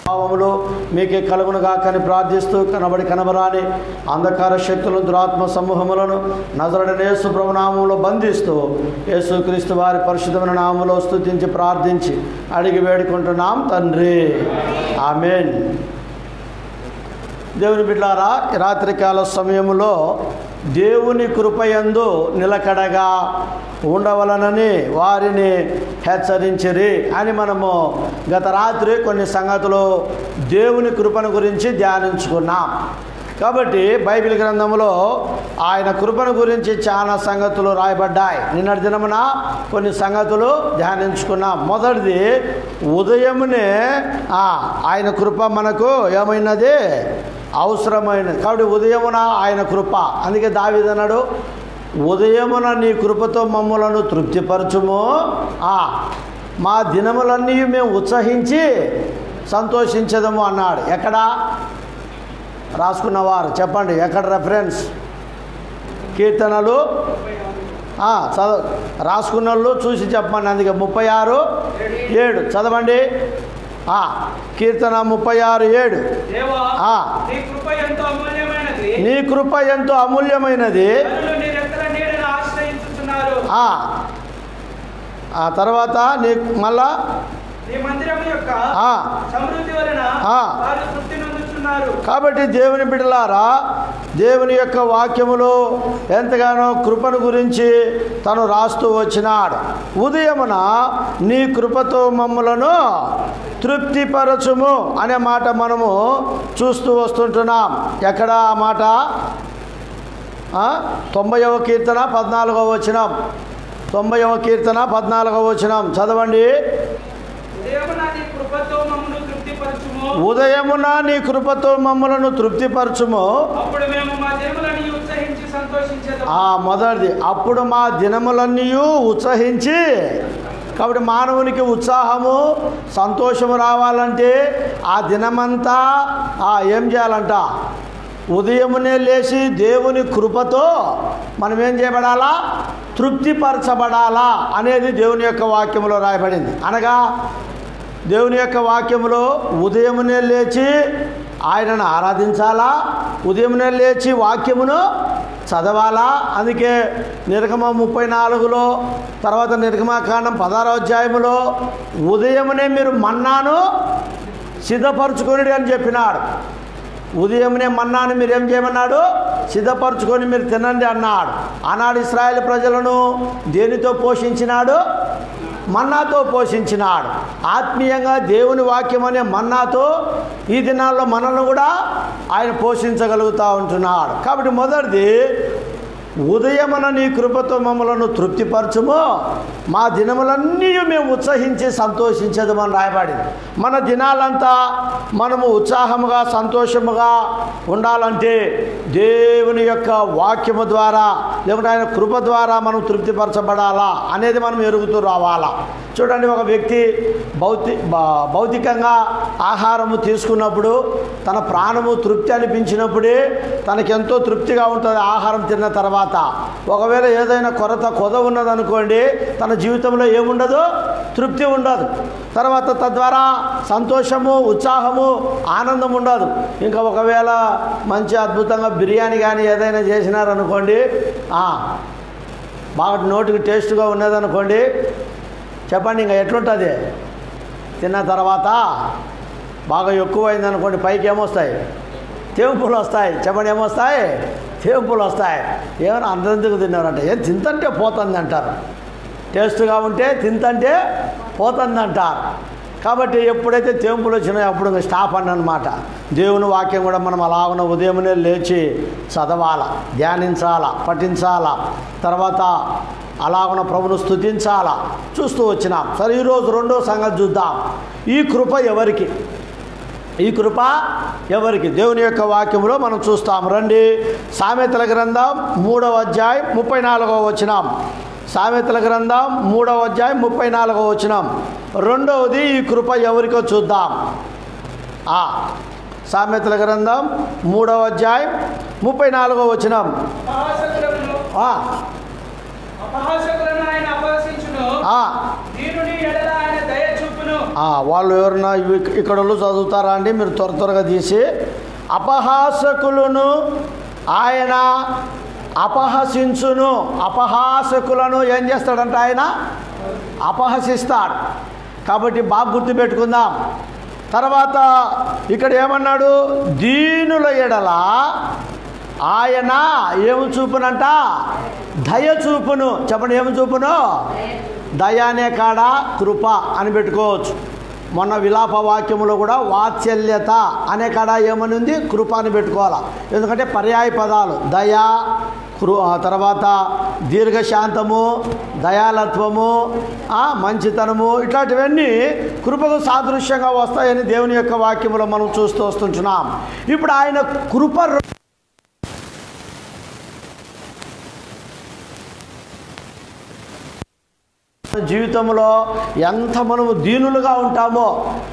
భావములు మీకే కలుగునుగా కని ప్రార్థిస్తూ కనబడి కనబరాని అంధకార శక్తులను దురాత్మ సమూహములను నజరడనేసు ప్రభునామంలో బంధిస్తూ యేసుక్రీస్తు వారి పరిశుద్ధమైన నామంలో స్తుతించి ప్రార్థించి అడిగి వేడుకుంటున్నాం తండ్రి ఆమెన్ దేవుని బిడ్డారా ఈ రాత్రికాల సమయంలో దేవుని కృపయందు నిలకడగా ఉండవలనని వారిని హెచ్చరించిరి అని మనము గత రాత్రి కొన్ని సంగతులు దేవుని కృపను గురించి ధ్యానించుకున్నాం కాబట్టి బైబిల్ గ్రంథంలో ఆయన కృపను గురించి చాలా సంగతులు రాయబడ్డాయి నిన్నటి దినమున కొన్ని సంగతులు ధ్యానించుకున్నాం మొదటిది ఉదయమునే ఆ, ఆయన కృప మనకు ఏమైనది అవసరమైనది కాబట్టి ఉదయమున ఆయన కృప అందుకే దావిదన్నాడు ఉదయమున నీ కృపతో మమ్మలను తృప్తిపరచుము ఆ, మా దినములన్నీ మేము ఉత్సహించి సంతోషించదము అన్నాడు ఎక్కడ రాసుకున్నవారు చెప్పండి ఎక్కడ రెఫరెన్స్ కీర్తనలు ఆ, చదవ రాసుకున్న వాళ్ళు చూసి చెప్పండి అందుకే ముప్పై ఆరు ఏడు చదవండి ఆ, కీర్తన ముప్పై ఆరు ఏడు దేవా ఆ. నీ కృప ఎంతో అమూల్యమైనది నీ కృప ఎంతో అమూల్యమైనది జనులు నీ రెక్కల నీడను ఆశ్రయించుతున్నారు ఆ, ఆ తర్వాత నీ మళ్ళా నీ మందిరం యొక్క ఆ, సమృద్ధి వలన ఆ. వారు తృప్తి నొందుతున్నారు కాబట్టి దేవుని బిడ్డలారా దేవుని యొక్క వాక్యములో ఎంతగానో కృపను గురించి తను రాస్తూ వచ్చినాడు ఉదయమున నీ కృపతో మమ్ములను తృప్తిపరచుము అనే మాట మనము చూస్తూ వస్తుంటున్నాం ఎక్కడ ఆ మాట ఆ? తొంభైవ కీర్తన పద్నాలుగవ వచనం తొంభైవ కీర్తన పద్నాలుగవ వచనం చదవండి ఉదయమున నీ కృపతో మమ్మను తృప్తిపరచుము ఉదయమున నీ కృపతో మమ్మలను తృప్తిపరచుము అప్పుడు మేము మా దినములని ఉత్సహించి సంతోషించేదాం ఆ మొదటిది అప్పుడు మా దినములన్నీ ఉత్సహించి కాబట్టి మానవునికి ఉత్సాహము సంతోషము రావాలంటే ఆ దినమంతా ఆ ఏం చేయాలంట ఉదయమునే లేచి దేవుని కృపతో మనం ఏం చేయబడాలా తృప్తిపరచబడాలా అనేది దేవుని యొక్క వాక్యంలో రాయబడింది అనగా దేవుని యొక్క వాక్యములో ఉదయమునే లేచి ఆయనను ఆరాధించాలా ఉదయమునే లేచి వాక్యమును చదవాలా అందుకే నిర్గమ ముప్పై నాలుగులో తర్వాత నిర్గమాకాండం పదహారో అధ్యాయములో ఉదయమునే మీరు మన్నాను సిద్ధపరచుకొని అని చెప్పినాడు ఉదయమునే మన్నాను మీరు ఏం చేయమన్నాడు సిద్ధపరచుకొని మీరు తినండి అన్నాడు ఆనాడు ఇస్రాయేల్ ప్రజలను దేనితో పోషించినాడు మన్నాతో పోషించినాడు ఆత్మీయంగా దేవుని వాక్యం అనే మన్నాతో ఈ దినాల్లో మనల్ని కూడా ఆయన పోషించగలుగుతూ ఉంటున్నాడు కాబట్టి మొదటిది ఉదయమున నీ కృపతో మమ్మలను తృప్తిపరచుము మా దినములన్నీ మేము ఉత్సహించి సంతోషించదమని రాయబడింది మన దినాలంతా మనము ఉత్సాహముగా సంతోషముగా ఉండాలంటే దేవుని యొక్క వాక్యము ద్వారా లేకుంటే ఆయన కృప ద్వారా మనం తృప్తిపరచబడాలా అనేది మనం ఎరుగుతూ రావాలా చూడండి ఒక వ్యక్తి భౌతి భా- భౌతికంగా ఆహారము తీసుకున్నప్పుడు తన ప్రాణము తృప్తి అనిపించినప్పుడే తనకెంతో తృప్తిగా ఉంటుంది ఆహారం తిన్న తర్వాత ఒకవేళ ఏదైనా కొరత కొద ఉన్నదనుకోండి తన జీవితంలో ఏముండదు తృప్తి ఉండదు తర్వాత తద్వారా సంతోషము ఉత్సాహము ఆనందం ఉండదు ఇంకా ఒకవేళ మంచి అద్భుతంగా బిర్యానీ కానీ ఏదైనా చేసినారనుకోండి ఆ, బాగా నోటికి టేస్ట్గా ఉన్నదనుకోండి చెప్పండి ఇంకా ఎట్లుంటుంది తిన్న తర్వాత బాగా ఎక్కువైంది అనుకోండి పైకి ఏమొస్తాయి తేంపులు వస్తాయి చెప్పండి ఏమొస్తాయి తేంపులు వస్తాయి ఏమైనా అంతెందుకు తిన్నారంటే ఏం తింతంటే పోతుంది అంటారు టేస్ట్గా ఉంటే తింతంటే పోతుంది అంటారు కాబట్టి ఎప్పుడైతే తేంపులు వచ్చినాయో అప్పుడు ఇంకా స్టాప్ అని అనమాట దేవుని వాక్యం కూడా మనం అలాగున ఉదయమునే లేచి చదవాలా ధ్యానించాలా పఠించాలా తర్వాత అలాగున ప్రభును స్తుతించాలా చూస్తూ వచ్చినాం సరే ఈరోజు రెండో సంగతి చూద్దాం ఈ కృప ఎవరికి ఈ కృప ఎవరికి దేవుని యొక్క వాక్యంలో మనం చూస్తాం రండి సామెతల గ్రంథం మూడవ అధ్యాయం ముప్పై నాలుగవ వచనం సామెతల గ్రంథం మూడవ అధ్యాయం ముప్పై నాలుగవ వచనం రెండవది ఈ కృప ఎవరికో చూద్దాం ఆ సామెతల గ్రంథం మూడవ అధ్యాయం ముప్పై నాలుగవ వచనం అపహాసకులను ఆ, అపహాసకులను ఆయన అపహసించును ఆ, దీనుని ఎడల ఆయన దయ చూపును కలుగును ఆ, వాళ్ళు ఎవరన్నా ఇవి- ఇక్కడ వాళ్ళు చదువుతారా అండి మీరు త్వర త్వరగా తీసి అపహాసకులను ఆయన అపహసించును అపహాసకులను ఏం చేస్తాడంట ఆయన అపహసిస్తాడు కాబట్టి బాగా గుర్తుపెట్టుకుందాం తర్వాత ఇక్కడ ఏమన్నాడు దీనుల ఎడల ఆయన ఏమి చూపునంట దయ చూపును చెప్పండి ఏమి చూపును దయ అనే కాడ కృప అని పెట్టుకోవచ్చు మొన్న విలాప వాక్యములో కూడా వాత్సల్యత అనే కాడ ఏమని ఉంది కృప అని పెట్టుకోవాలా ఎందుకంటే పర్యాయ పదాలు దయ కృ ఆ తర్వాత దీర్ఘశాంతము దయాలత్వము ఆ, మంచితనము ఇట్లాంటివన్నీ కృపకు సాదృశ్యంగా వస్తాయని దేవుని యొక్క వాక్యములో మనం చూస్తూ వస్తుంటున్నాం ఇప్పుడు ఆయన కృప జీవితంలో ఎంత మనము దీనులుగా ఉంటామో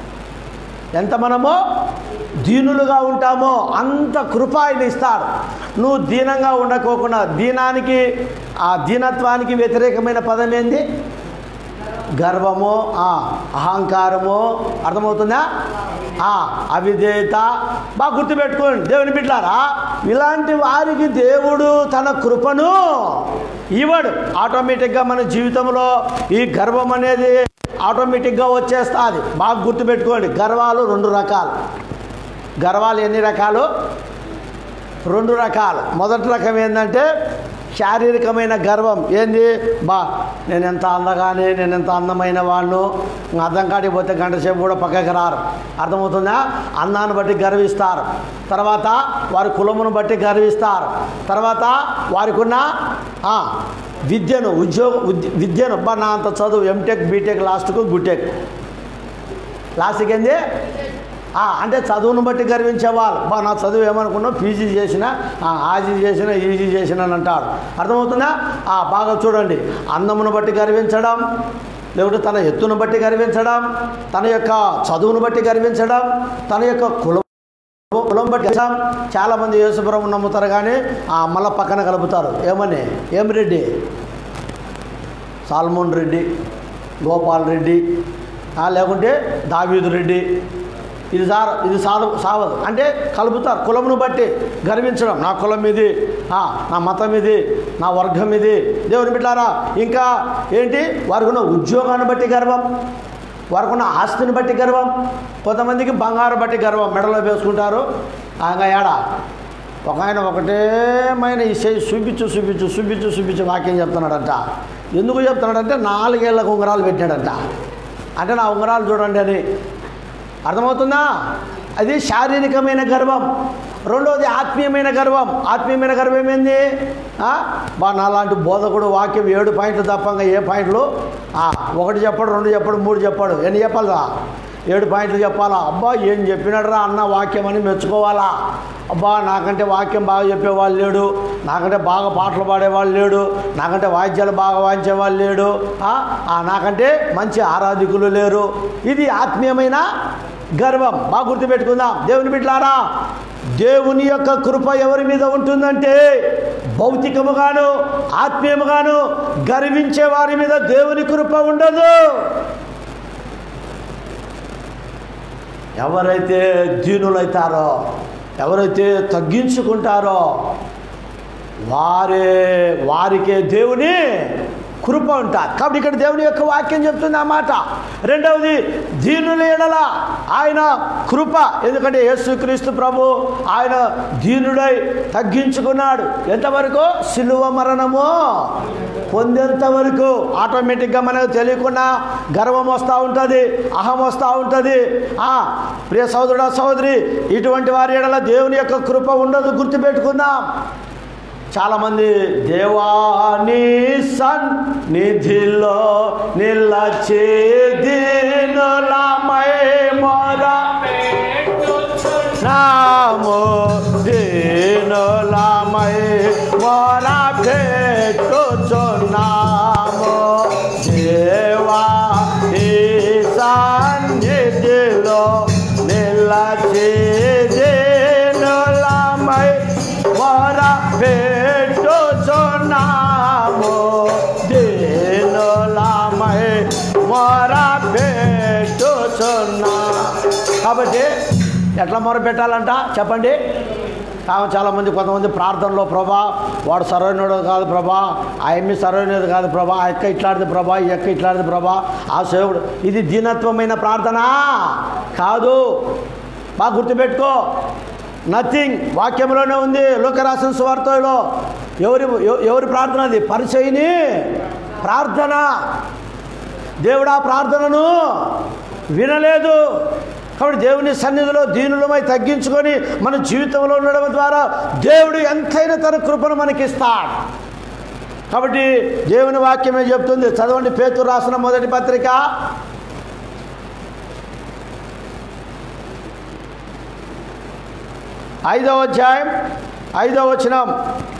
ఎంత మనము దీనులుగా ఉంటామో అంత కృప ఆయన ఇస్తాడు నువ్వు దీనంగా ఉండకోకుండా దీనానికి ఆ దీనత్వానికి వ్యతిరేకమైన పదం ఏంది గర్వము ఆ, అహంకారము అర్థమవుతుందా ఆ, అవిధేయత బాగా గుర్తుపెట్టుకోండి దేవుని బిడ్డారా ఇలాంటి వారికి దేవుడు తన కృపను ఇవ్వడు ఆటోమేటిక్గా మన జీవితంలో ఈ గర్వం అనేది ఆటోమేటిక్గా వచ్చేస్తుంది బాగా గుర్తుపెట్టుకోండి గర్వాలు రెండు రకాలు గర్వాలు ఎన్ని రకాలు రెండు రకాలు మొదటి రకం ఏంటంటే శారీరకమైన గర్వం ఏంది బా నేను ఎంత అందగానే నేను ఎంత అందమైన వాళ్ళు అర్థం కాడికి పోతే గంట సేపు కూడా పక్కకి రారు అర్థమవుతుందా అందాన్ని బట్టి గర్విస్తారు తర్వాత వారి కులమును బట్టి గర్విస్తారు తర్వాత వారికి ఉన్న ఆ, విద్యను ఉద్యోగ ఉద్య- విద్యను బా నా అంత చదువు ఎంటెక్ బీటెక్ లాస్ట్కు గుటెక్ లాస్ట్కి ఏంది ఆ, అంటే చదువును బట్టి గర్వించేవాళ్ళు బా నా చదువు ఏమనుకున్నావు పీజీ చేసిన ఆ, ఆజీ చేసిన ఈజీ చేసిన అని అంటాడు అర్థమవుతుందా ఆ, బాగా చూడండి అందమును బట్టి గర్వించడం లేకుంటే తన ఎత్తును బట్టి గర్వించడం తన యొక్క చదువును బట్టి గర్వించడం తన యొక్క కులం కులం బట్టి గర్వించడం. చాలామంది యేసుపురం నమ్ముతారు కానీ ఆ, మళ్ళా పక్కన కలుపుతారు ఏమని ఏం రెడ్డి సాల్మోన్ రెడ్డి గోపాల్ రెడ్డి ఆ, లేకుంటే దావీదు రెడ్డి ఇది సార్ ఇది సాధ సావదు అంటే కలుపుతారు కులమును బట్టి గర్వించడం నా కులం ఇది ఆ, నా మతం ఇది నా వర్గం ఇది దేవుని బిడ్డారా ఇంకా ఏంటి వారికి ఉన్న ఉద్యోగాన్ని బట్టి గర్వం వారికి ఉన్న ఆస్తిని బట్టి గర్వం కొంతమందికి బంగారం బట్టి గర్వం మెడలో వేసుకుంటారు ఆ, ఇంకా ఏడా ఒక ఆయన ఒకటేమైన ఈ చేయి చూపించు చూపించు చూపించు చూపించు వాక్యం చెప్తున్నాడంట ఎందుకు చెప్తున్నాడంటే నాలుగేళ్లకు ఉంగరాలు పెట్టాడంట అంటే నా ఉంగరాలు చూడండి అని అర్థమవుతుందా అది శారీరకమైన గర్వం రెండవది ఆత్మీయమైన గర్వం ఆత్మీయమైన గర్వం ఏంది ఆ? బా నాలాంటి బోధకుడు వాక్యం ఏడు పాయింట్లు తప్పంగా ఏ పాయింట్లు ఆ, ఒకటి చెప్పడు రెండు చెప్పడు మూడు చెప్పాడు ఎన్ని చెప్పాలా ఏడు పాయింట్లు చెప్పాలా అబ్బా ఏం చెప్పినాడు రా అన్న వాక్యం అని మెచ్చుకోవాలా అబ్బా నాకంటే వాక్యం బాగా చెప్పేవాళ్ళు లేడు నాకంటే బాగా పాటలు పాడేవాళ్ళు లేడు నాకంటే వాయిద్యాలు బాగా వాయించేవాళ్ళు లేడు ఆ, ఆ, నాకంటే మంచి ఆరాధికులు లేరు ఇది ఆత్మీయమైన గర్వం బాగా గుర్తుపెట్టుకుందాం దేవుని బిడ్లారా దేవుని యొక్క కృప ఎవరి మీద ఉంటుందంటే భౌతికముగాను ఆత్మీయముగాను గర్వించే వారి మీద దేవుని కృప ఉండదు ఎవరైతే దీనులైతారో ఎవరైతే తగ్గించుకుంటారో వారే వారికే దేవుని కృప ఉంటారు కాబట్టి ఇక్కడ దేవుని యొక్క వాక్యం చెప్తుంది ఆ మాట రెండవది దీనుల ఎడల ఆయన కృప ఎందుకంటే యేసుక్రీస్తు ప్రభు ఆయన దీనుడై తగ్గించుకున్నాడు ఎంతవరకు సిలువ మరణము పొందేంత వరకు ఆటోమేటిక్గా మనకు తెలియకుండా గర్వం వస్తూ ఉంటుంది అహం వస్తూ ఉంటుంది ఆ, ప్రియ సోదరుడ సోదరి ఇటువంటి వారి ఎడల దేవుని యొక్క కృప ఉండదు గుర్తుపెట్టుకుందాం చాలామంది దేవాని సన్నిధిలో నిలచే దీనులమై మొర నాము దీనులమై మొర పెట్టుచున్నాము దేవా ఈ సన్నిధిలో నిలచే దీనులమై మొర పెట్టుచున్నాము దీనులమై మొర పెట్టు వేడుకొనుచున్నా కాబట్టి ఎట్లా మొర పెట్టాలంట చెప్పండి కావున చాలామంది కొంతమంది ప్రార్థనలో ప్రభా వాడు సరైనడు కాదు ప్రభా ఆ ఎమ్మి సరైనది కాదు ప్రభా ఆ ఎక్క ఇట్లాంటిది ప్రభా ఈ ఎక్క ఇట్లాంటిది ప్రభా ఆ సేవుడు ఇది దీనత్వమైన ప్రార్థన కాదు బాగా గుర్తుపెట్టుకో నథింగ్ వాక్యంలోనే ఉంది లోకరాసిన సువార్తలో ఎవరి ఎవ- ఎవరి ప్రార్థన అది పరిచయని ప్రార్థన దేవుడు ఆ ప్రార్థనను వినలేదు కాబట్టి దేవుని సన్నిధిలో దీనులమై తగ్గించుకొని మన జీవితంలో ఉండడం ద్వారా దేవుడు ఎంతైనా తన కృపను మనకిస్తాడు కాబట్టి దేవుని వాక్యమే చెప్తుంది చదవండి పేతురు రాసిన మొదటి పత్రిక ఐదవ అధ్యాయం ఐదవ వచనం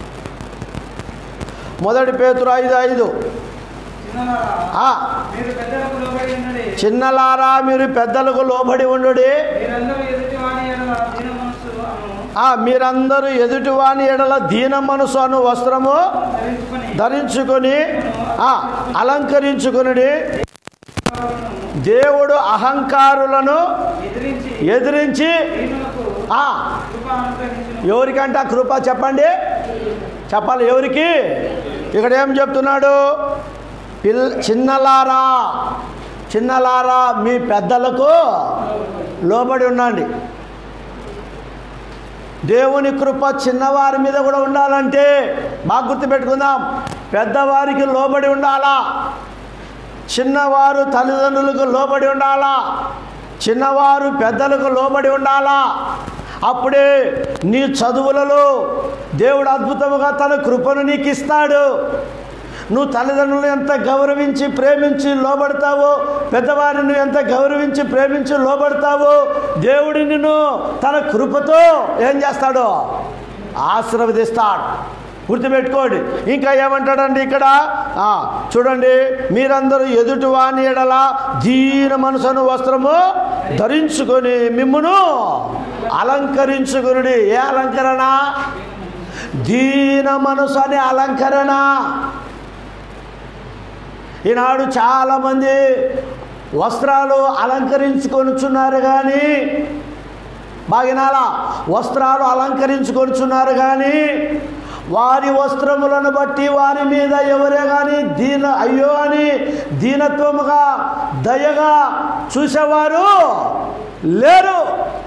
మొదటి పేతురు ఐదు ఐదు చిన్నలారా, ఆ, మీరు పెద్దలకు లోబడి ఉండండి. చిన్నలారా మీరు పెద్దలకు లోబడి ఉండు మీరందరూ ఎదుటివాని ఎడల దీన మనస్సు అను ఆ మీరందరూ ఎదుటివాని ఎడల దీన మనసు అను వస్త్రము ధరించుకొని ధరించుకొని ఆ, అలంకరించుకునుడి దేవుడు అహంకారులను ఎదిరించి ఎదిరించి దీనులకు ఆ, కృప అనుగ్రహించును. ఎవరికంట కృప చెప్పండి చెప్పాలి ఎవరికి ఇక్కడ ఏం చెప్తున్నాడు పిల్ చిన్నలారా చిన్నలారా మీ పెద్దలకు లోబడి ఉండండి దేవుని కృప చిన్నవారి మీద కూడా ఉండాలంటే బాగా గుర్తుపెట్టుకుందాం పెద్దవారికి లోబడి ఉండాలా చిన్నవారు తల్లిదండ్రులకు లోబడి ఉండాలా చిన్నవారు పెద్దలకు లోబడి ఉండాలా అప్పుడే నీ చదువులలో దేవుడు అద్భుతముగా తన కృపను నీకు ఇస్తాడు నువ్వు తల్లిదండ్రులను ఎంత గౌరవించి ప్రేమించి లోబడతావో పెద్దవారిని నువ్వు ఎంత గౌరవించి ప్రేమించి లోబడతావో దేవుడి నిన్ను తన కృపతో ఏం చేస్తాడు ఆశీర్వదిస్తాడు గుర్తుపెట్టుకోండి ఇంకా ఏమంటాడండి ఇక్కడ ఆ, చూడండి మీరందరూ ఎదుటి వాని ఎడల దీన మనసును వస్త్రము ధరించుకొని మిమ్మును అలంకరించుకునుడి ఏ అలంకరణ దీన మనసు అనే అలంకరణ ఈనాడు చాలామంది వస్త్రాలు అలంకరించుకొనుచున్నారు కానీ బాగినాల వస్త్రాలు అలంకరించుకొనుచున్నారు కానీ వారి వస్త్రములను బట్టి వారి మీద ఎవరే కానీ దీన అయ్యో అని దీనత్వముగా దయగా చూసేవారు లేరు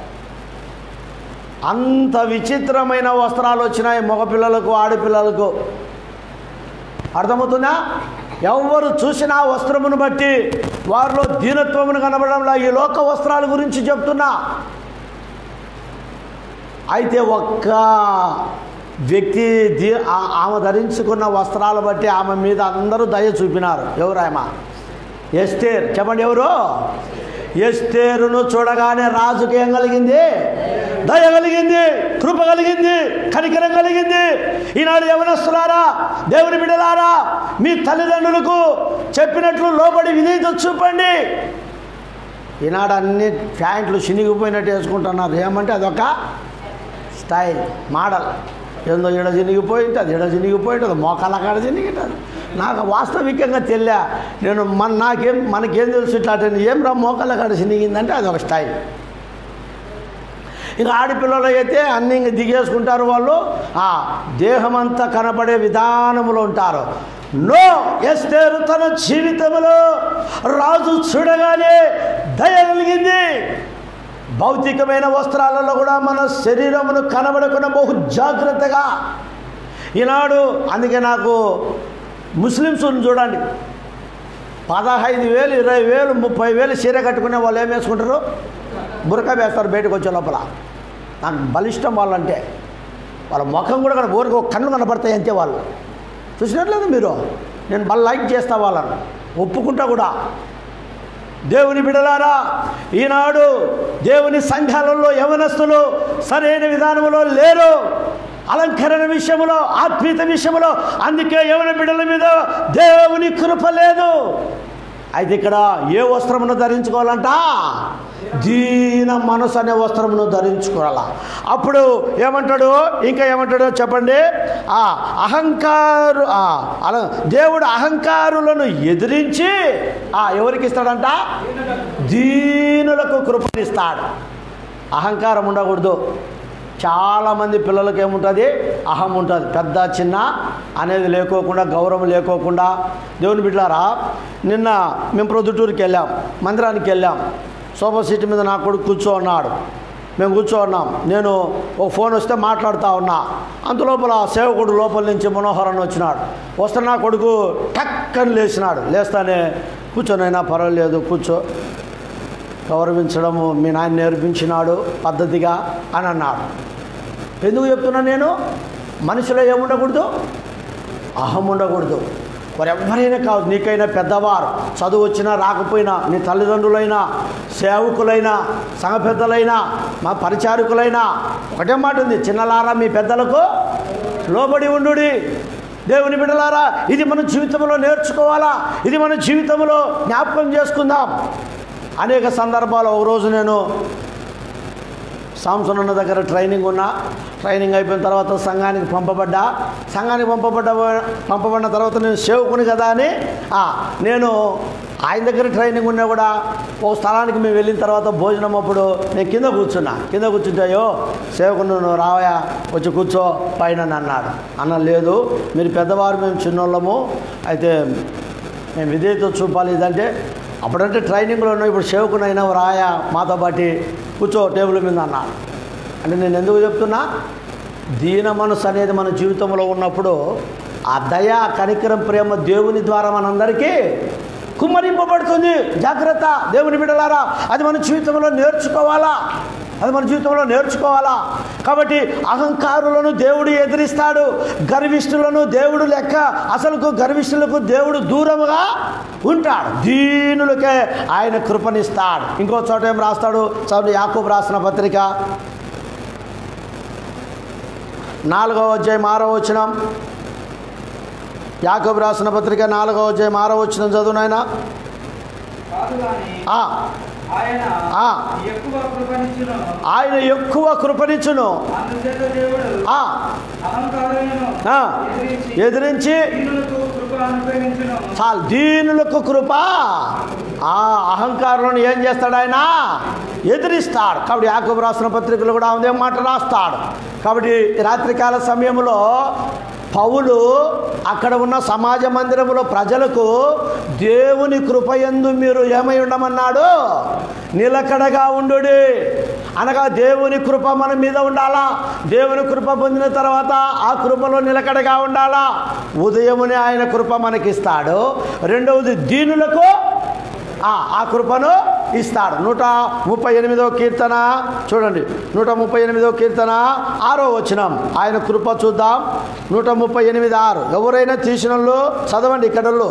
అంత విచిత్రమైన వస్త్రాలు వచ్చినాయి మగపిల్లలకు ఆడపిల్లలకు అర్థమవుతుందా ఎవరు చూసినా ఆ వస్త్రమును బట్టి వారిలో దీనత్వమును కనబడంలా ఈ లోక వస్త్రాల గురించి చెప్తున్నా అయితే ఒక్క వ్యక్తి దీ ఆ- ఆమె ధరించుకున్న వస్త్రాలు బట్టి ఆమె మీద అందరూ దయ చూపినారు ఎవరు ఆమె ఎస్తేర్ చెప్పండి ఎవరు ఎస్తేరును చూడగానే రాజుకి ఏం కలిగింది దయ కలిగింది కృప కలిగింది కనికరం కలిగింది ఈనాడు యవనస్తులారా దేవుని బిడ్డలారా మీ తల్లిదండ్రులకు చెప్పినట్లు లోబడి విధేయత చూపండి ఈనాడు అన్ని ప్యాంట్లు చినిగిపోయినట్టు వేసుకుంటున్నారు ఏమంటే అదొక స్టైల్ మోడల్ ఏందో ఈడ చినిగిపోయి ఉంటుంది ఈడ చినిగిపోయి ఉంటుంది మోకాల కాడ చినిగిటుంది నాకు వాస్తవికంగా తెలియ నేను మన నాకేం మనకేం తెలుసు ఇట్లా అంటే ఏం రా మోకాల కాడ చినిగిందంటే అది ఒక స్టైల్ ఇంకా ఆడపిల్లలు అయితే అన్ని ఇంక దిగేసుకుంటారు వాళ్ళు ఆ దేహమంతా కనబడే విధానములో ఉంటారు నో ఎస్తేరు తన జీవితంలో రాజు చూడగానే దయ కలిగింది భౌతికమైన వస్త్రాలలో కూడా మన శరీరమును కనబడకుండా బహు జాగ్రత్తగా ఈనాడు అందుకే నాకు ముస్లిమ్స్ చూడండి పదహైదు వేలు ఇరవై వేలు ముప్పై వేలు చీర కట్టుకునే వాళ్ళు ఏం వేసుకుంటారు బురక వేస్తారు బయటకు వచ్చే లోపల నాకు బలిష్టం వాళ్ళంటే వాళ్ళ ముఖం కూడా కన ఊరికి ఒక కళ్ళు కనపడతాయి అంతే వాళ్ళు చూసినట్లేదు మీరు నేను మళ్ళీ లైక్ చేస్తా వాళ్ళని ఒప్పుకుంటా కూడా దేవుని బిడలారా ఈనాడు దేవుని సంఘాలలో యవనస్తులు సరైన విధానంలో లేరు అలంకరణ విషయంలో ఆత్మీయత విషయంలో అందుకే యవన బిడ్డల మీద దేవుని కృప లేదు అయితే ఇక్కడ ఏ వస్త్రమును ధరించుకోవాలంట దీన మనసు అనే వస్త్రమును ధరించుకోవాలా అప్పుడు ఏమంటాడు ఇంకా ఏమంటాడో చెప్పండి ఆ అహంకారు ఆ, అల- దేవుడు అహంకారులను ఎదిరించి ఆ ఎవరికి ఇస్తాడంట దీనులకు కృపనిస్తాడు అహంకారం ఉండకూడదు చాలామంది పిల్లలకి ఏముంటుంది అహం ఉంటుంది పెద్ద చిన్న అనేది లేకోకుండా గౌరవం లేకోకుండా దేవుని బిడ్డారా నిన్న మేము ప్రొద్దుటూరుకి వెళ్ళాం మందిరానికి వెళ్ళాం సోఫా సీట్ మీద నా కొడుకు కూర్చో ఉన్నాడు మేము కూర్చో ఉన్నాం నేను ఒక ఫోన్ వస్తే మాట్లాడుతూ ఉన్నా అంత లోపల సేవకుడు లోపల నుంచి మనోహరన్ వచ్చినాడు వస్తే నా కొడుకు టక్కని లేచినాడు లేస్తానే కూర్చోనైనా పర్వాలేదు కూర్చో గౌరవించడము మీ నాయన నేర్పించినాడు పద్ధతిగా అని అన్నాడు ఎందుకు చెప్తున్నా నేను మనిషిలో ఏముండకూడదు అహం ఉండకూడదు మరి ఎవరైనా కాదు నీకైనా పెద్దవారు చదువు వచ్చినా రాకపోయినా నీ తల్లిదండ్రులైనా సేవకులైనా సంఘ పెద్దలైనా మా పరిచారకులైనా ఒకటే మాట ఉంది చిన్నలారా మీ పెద్దలకు లోబడి ఉండు దేవుని బిడ్డలారా ఇది మన జీవితంలో నేర్చుకోవాలా ఇది మన జీవితంలో జ్ఞాపకం చేసుకుందాం అనేక సందర్భాలు ఒక రోజు నేను సాంసన్ అన్న దగ్గర ట్రైనింగ్ ఉన్నా ట్రైనింగ్ అయిపోయిన తర్వాత సంఘానికి పంపబడ్డా సంఘానికి పంపబడ్డ పంపబడిన తర్వాత నేను సేవకుని కదా అని ఆ, నేను ఆయన దగ్గర ట్రైనింగ్ ఉన్నా కూడా ఓ స్థలానికి మేము వెళ్ళిన తర్వాత భోజనం అప్పుడు నేను కింద కూర్చున్నా కింద కూర్చుంటాయో సేవకుని నువ్వు రావయా వచ్చి కూర్చో పైన అని అన్నాడు అన్న లేదు మీరు పెద్దవారు మేము చిన్నోళ్ళము అయితే మేము విధేయత చూపాలి ఇదంటే అప్పుడంటే ట్రైనింగ్లో ఉన్నావు ఇప్పుడు సేవకుని అయినావు రాయా మాతో పాటి కూర్చో టేబుల్ మీద అన్నాడు అంటే నేను ఎందుకు చెప్తున్నా దీన మనసు అనేది మన జీవితంలో ఉన్నప్పుడు ఆ దయ కనికరం ప్రేమ దేవుని ద్వారా మనందరికీ కుమ్మరింపబడుతుంది జాగ్రత్త దేవుని బిడలారా అది మన జీవితంలో నేర్చుకోవాలా అది మన జీవితంలో నేర్చుకోవాలా కాబట్టి అహంకారులను దేవుడు ఎదిరిస్తాడు గర్విష్ఠులను దేవుడు లెక్క అసలుకు గర్విష్ఠులకు దేవుడు దూరముగా ఉంటాడు దీనులకే ఆయన కృపనిస్తాడు ఇంకో చోట ఏం రాస్తాడు చదువు యాకూబ్ రాసిన పత్రిక నాలుగవ అధ్యాయం ఆరో వచనం యాకూబ్ రాసిన పత్రిక నాలుగవ అధ్యాయం ఆరో వచనం చదువు నాయన కాదు గాని ఆ, ఆయన ఆ. ఎక్కువ కృపనిచ్చును ఆయన ఎక్కువ కృపనిచ్చును అందుచేత దేవుడు ఆ, అహంకారులను ఆ, ఎదిరించి ఎదిరించి దీనులకు కృప అనుగ్రహించును చాలు దీనులకు కృప ఆ అహంకారులను ఏం చేస్తాడు ఆయన ఎదిరిస్తాడు కాబట్టి యాకబు రాసిన పత్రికలు కూడా అదే మాట రాస్తాడు కాబట్టి ఈ రాత్రికాల సమయంలో పౌలు అక్కడ ఉన్న సమాజ మందిరంలో ప్రజలకు దేవుని కృపయందు మీరు ఏమై ఉండమన్నాడు నిలకడగా ఉండు అనగా దేవుని కృప మన మీద ఉండాలా దేవుని కృప పొందిన తర్వాత ఆ కృపలో నిలకడగా ఉండాలా ఉదయమునే ఆయన కృప మనకిస్తాడు రెండవది దీనులకు ఆ ఆ కృపను ఇస్తాడు నూట ముప్పై ఎనిమిదో కీర్తన చూడండి నూట ముప్పై ఎనిమిదో కీర్తన ఆరో వచనం ఆయన కృప చూద్దాం నూట ముప్పై ఎనిమిది ఆరు ఎవరైనా తీసిన వాళ్ళు చదవండి ఇక్కడళ్ళు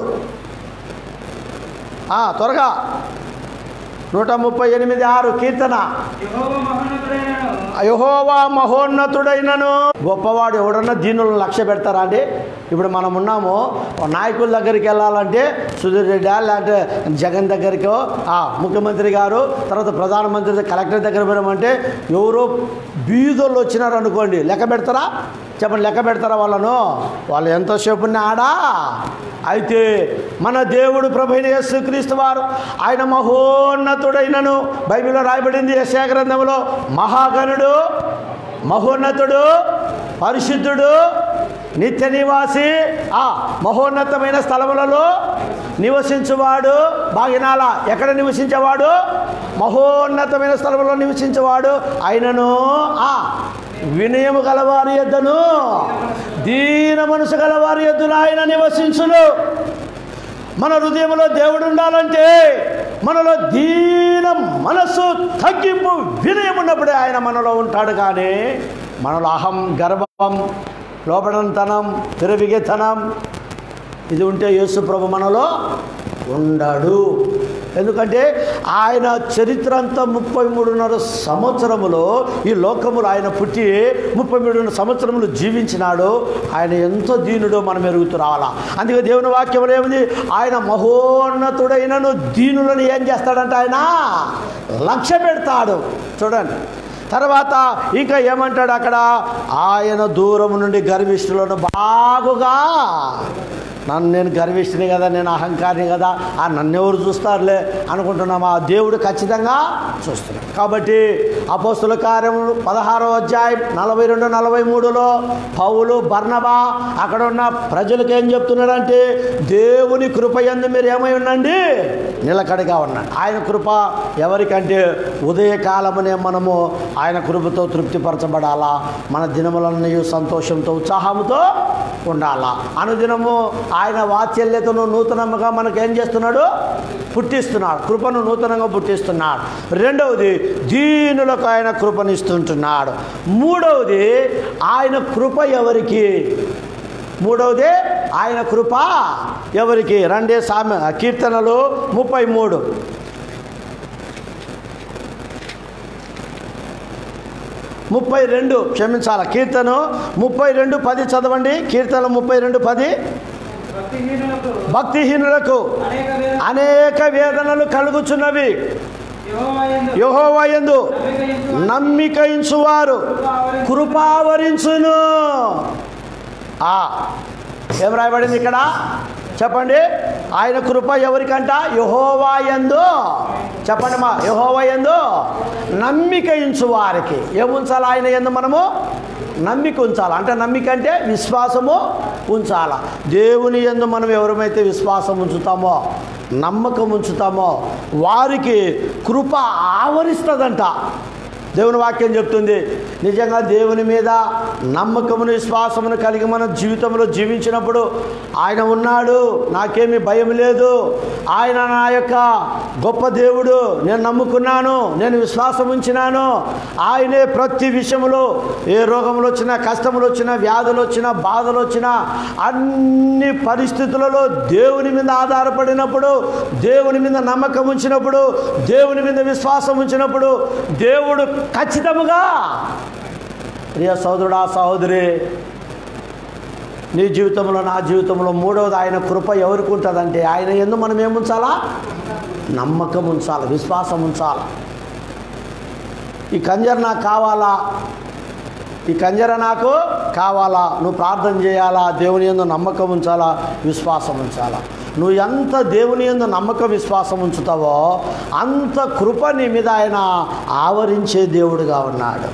ఆ, త్వరగా నూట ముప్పై ఎనిమిది ఆరు కీర్తన యెహోవా మహోన్నతుడైనను యహోవా మహోన్నతుడైనను గొప్పవాడు ఎవడన్నా దీనులను లక్ష్య పెడతారా అండి ఇప్పుడు మనం ఉన్నాము ఓ నాయకుల దగ్గరికి వెళ్ళాలంటే సుధీర్ రెడ్డి లేకపోతే జగన్ దగ్గరికో ఆ, ముఖ్యమంత్రి గారు తర్వాత ప్రధానమంత్రి దగ్గర, కలెక్టర్ దగ్గర పోయామంటే ఎవరో బీదోళ్ళు వచ్చినారు అనుకోండి లెక్క పెడతారా చెప్పండి లెక్క పెడతారా వాళ్ళను వాళ్ళు ఎంతోసేపు ఆడా అయితే మన దేవుడు ప్రభైన యేసుక్రీస్తు వారు ఆయన మహోన్నతుడైనను బైబిల్లో రాయబడింది యెషయా గ్రంథంలో మహాగణుడు మహోన్నతుడు పరిశుద్ధుడు నిత్య నివాసి ఆ మహోన్నతమైన స్థలములలో నివసించువాడు బాగినాల ఎక్కడ నివసించేవాడు మహోన్నతమైన స్థలంలో నివసించేవాడు ఆయనను ఆ వినయము గలవారి యొద్దను దీన మనసు గలవారి యొద్దను ఆయన నివసించును మన హృదయంలో దేవుడు ఉండాలంటే మనలో దీన మనసు తగ్గింపు వినయం ఉన్నప్పుడే ఆయన మనలో ఉంటాడు కానీ మనలో అహం గర్వం లోపడంతనం తిరవిగేతనం ఇది ఉంటే యేసు ప్రభు మనలో ఉండడు ఎందుకంటే ఆయన చరిత్ర అంతా ముప్పై మూడున్నర సంవత్సరములో ఈ లోకములో ఆయన పుట్టి ముప్పై మూడున్నర సంవత్సరములు జీవించినాడు ఆయన ఎంతో దీనుడో మనం ఎరుగుతూ రావాలా అందుకే దేవుని వాక్యంలో ఏముంది ఆయన మహోన్నతుడైనను దీనులను ఏం చేస్తాడంట ఆయన లక్ష్య పెడతాడు చూడండి తర్వాత ఇంకా ఏమంటాడు అక్కడ ఆయన దూరం నుండి గర్విష్ఠులను బాగుగా నన్ను నేను గర్విష్ఠుని కదా నేను అహంకారిని కదా ఆ నన్ను ఎవరు చూస్తారులే అనుకుంటున్నాము ఆ దేవుడు ఖచ్చితంగా చూస్తున్నాడు కాబట్టి అపోస్తుల కార్యములు పదహారో అధ్యాయం నలభై రెండు నలభై మూడులో పౌలు బర్నబా అక్కడ ఉన్న ప్రజలకు ఏం చెప్తున్నాడంటే దేవుని కృప యందు మీరు ఏమై ఉండండి నిలకడగా ఉండండి ఆయన కృప ఎవరికంటే ఉదయకాలమునే మనము ఆయన కృపతో తృప్తిపరచబడాలా మన దినములన్నీ సంతోషంతో ఉత్సాహంతో ఉండాలా అనుదినము ఆయన వాత్సల్యతను నూతనముగా మనకు ఏం చేస్తున్నాడు పుట్టిస్తున్నాడు కృపను నూతనంగా పుట్టిస్తున్నాడు రెండవది దీనులకు ఆయన కృపనిస్తుంటున్నాడు మూడవది ఆయన కృప ఎవరికి మూడవది ఆయన కృప ఎవరికి రండే సామె కీర్తనలు ముప్పై మూడు ముప్పై రెండు క్షమించాల కీర్తన ముప్పై రెండు పది చదవండి కీర్తన ముప్పై రెండు పది భక్తిహీనులకు భక్తిహీనులకు అనేక వేల అనేక వేదనలు కలుగుచున్నవి యెహోవా యందు యహోవయందు నమ్మకయించు నమ్మిక ఇంచువారు కృపావరించును ఆ, ఏం రాయబడింది ఇక్కడ చెప్పండి ఆయన కృప ఎవరికంట యహోవాయందు చెప్పండి మా యహోవాయందు నమ్మిక ఇంచు వారికి ఏముంచాలి ఆయన ఎందు మనము నమ్మిక ఉంచాలి అంటే నమ్మిక అంటే విశ్వాసము ఉంచాల దేవుని ఎందు మనం ఎవరమైతే విశ్వాసం ఉంచుతామో నమ్మకం ఉంచుతామో వారికి కృప ఆవరిస్తుందంట దేవుని వాక్యం చెప్తుంది నిజంగా దేవుని మీద నమ్మకమును విశ్వాసమును కలిగి మన జీవితంలో జీవించినప్పుడు ఆయన ఉన్నాడు నాకేమీ భయం లేదు ఆయన నా యొక్క గొప్ప దేవుడు నేను నమ్ముకున్నాను నేను విశ్వాసం ఉంచినాను ఆయనే ప్రతి విషయంలో ఏ రోగములు వచ్చినా కష్టములు వచ్చినా వ్యాధులు వచ్చినా బాధలు వచ్చినా అన్ని పరిస్థితులలో దేవుని మీద ఆధారపడినప్పుడు దేవుని మీద నమ్మకం ఉంచినప్పుడు దేవుని మీద విశ్వాసం ఉంచినప్పుడు దేవుడు ఖచ్చితముగా ప్రియ సోదరుడా సహోదరి నీ జీవితంలో నా జీవితంలో మూడవది ఆయన కృప ఎవరికి ఉంటుందంటే ఆయన ఎందు మనం ఏముంచాలా నమ్మకం ఉంచాలి విశ్వాసం ఉంచాలి ఈ కంజర్ నాకు కావాలా ఈ కంజర నాకు కావాలా నువ్వు ప్రార్థన చేయాలా దేవుని ఎందు నమ్మకం ఉంచాలా విశ్వాసం ఉంచాలా నువ్వు ఎంత దేవుని ఎందు నమ్మకం విశ్వాసం ఉంచుతావో అంత కృప నీ మీద ఆయన ఆవరించే దేవుడుగా ఉన్నాడు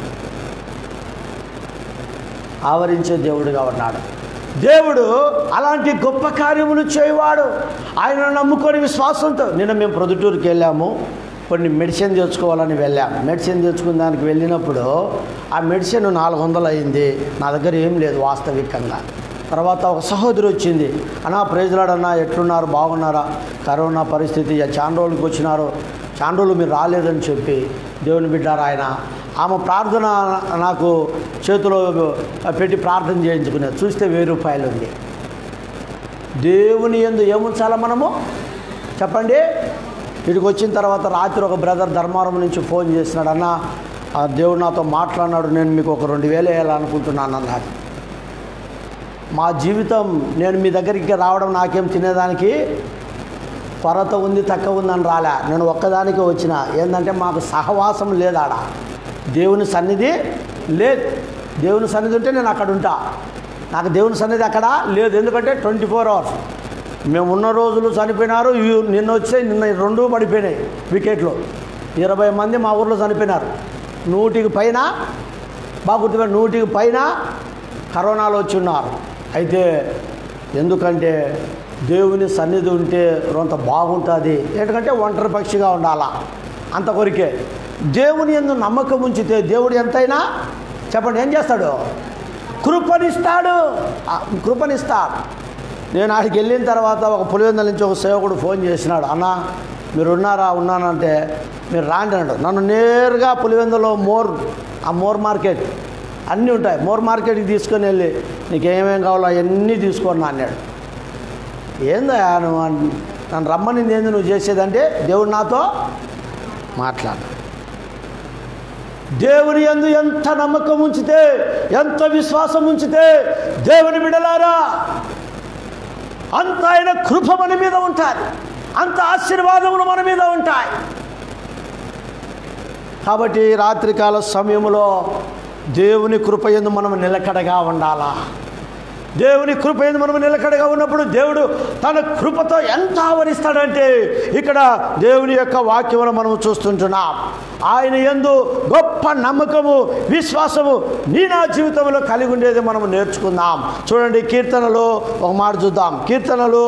ఆవరించే దేవుడుగా ఉన్నాడు దేవుడు అలాంటి గొప్ప కార్యములు చేయవాడు ఆయన నమ్ముకొని విశ్వాసంతో నిన్న మేము ప్రొద్దుటూరుకి వెళ్ళాము కొన్ని మెడిసిన్ తెచ్చుకోవాలని వెళ్ళాం మెడిసిన్ తెచ్చుకున్న దానికి వెళ్ళినప్పుడు ఆ మెడిసిన్ నాలుగు వందలు అయింది నా దగ్గర ఏం లేదు వాస్తవికంగా తర్వాత ఒక సహోదరి వచ్చింది అన్నా ప్రైజ్లాడన్నా ఎట్లున్నారు బాగున్నారా కరోనా పరిస్థితి చాలా రోజులకి వచ్చినారు చాలా రోజులు మీరు రాలేదని చెప్పి దేవుని బిడ్డారు ఆయన ఆమె ప్రార్థన నాకు చేతిలో పెట్టి ప్రార్థన చేయించుకునేది చూస్తే వెయ్యి రూపాయలు ఉంది దేవుని ఎందు ఏముంచాలా మనము చెప్పండి ఇక్కడికి వచ్చిన తర్వాత రాత్రి ఒక బ్రదర్ ధర్మారం నుంచి ఫోన్ చేసినాడు అన్న ఆ దేవుడు నాతో మాట్లాడినాడు నేను మీకు ఒక రెండు వేలు వేయాలనుకుంటున్నాను అన్నాడు మా జీవితం నేను మీ దగ్గరికి రావడం నాకేం తినేదానికి కొరత ఉంది తక్కువ ఉందని రాలే నేను ఒక్కదానికే వచ్చిన ఏంటంటే మాకు సహవాసం లేదు ఆడ దేవుని సన్నిధి లేదు దేవుని సన్నిధి ఉంటే నేను అక్కడ ఉంటా నాకు దేవుని సన్నిధి అక్కడ లేదు ఎందుకంటే ట్వంటీ ఫోర్ అవర్స్ మేము ఉన్న రోజులు చనిపోయినారు ఇవి- నిన్న వచ్చే నిన్న రెండు పడిపోయినాయి వికెట్లు ఇరవై మంది మా ఊర్లో చనిపోయినారు నూటికి పైన బాగా గుర్తుపెట్టి నూటికి పైన కరోనాలో వచ్చి ఉన్నారు అయితే ఎందుకంటే దేవుని సన్నిధి ఉంటే కొంత బాగుంటుంది ఎందుకంటే ఒంటరి పక్షిగా ఉండాలా అంత కొరికే దేవుని ఎందు నమ్మకం ఉంచితే దేవుడు ఎంతైనా చెప్పండి ఏం చేస్తాడు కృపనిస్తాడు ఆ, కృపనిస్తాడు నేను ఆడికి వెళ్ళిన తర్వాత ఒక పులివెందల నుంచి ఒక సేవకుడు ఫోన్ చేసినాడు అన్న మీరు ఉన్నారా ఉన్నానంటే మీరు రాండి అన్నాడు నన్ను నేరుగా పులివెందులో మోర్ ఆ మోర్ మార్కెట్ అన్నీ ఉంటాయి మోర్ మార్కెట్కి తీసుకొని వెళ్ళి నీకు ఏమేం కావాలో అవన్నీ తీసుకోండి అన్నాడు ఏందా నువ్వు అన్- నన్ను రమ్మని నేను నువ్వు చేసేదంటే దేవుడు నాతో మాట్లాడు దేవుని యందు ఎంత నమ్మకం ఉంచితే ఎంత విశ్వాసం ఉంచితే దేవుని బిడలారా అంత ఆయన కృప మన మీద ఉంటుంది అంత ఆశీర్వాదములు మన మీద ఉంటాయి కాబట్టి రాత్రికాల సమయంలో దేవుని కృప యందు మనం నిలకడగా ఉండాలా దేవుని కృప యందు మనం నిలకడగా ఉన్నప్పుడు దేవుడు తన కృపతో ఎంత ఆవరిస్తాడంటే ఇక్కడ దేవుని యొక్క వాక్యమును మనం చూస్తుంటున్నాం ఆయన యందు గొప్ప నమ్మకము విశ్వాసము నీ నా జీవితంలో కలిగి ఉండేది మనం నేర్చుకుందాం చూడండి కీర్తనలు ఒక మాట చూద్దాం కీర్తనలు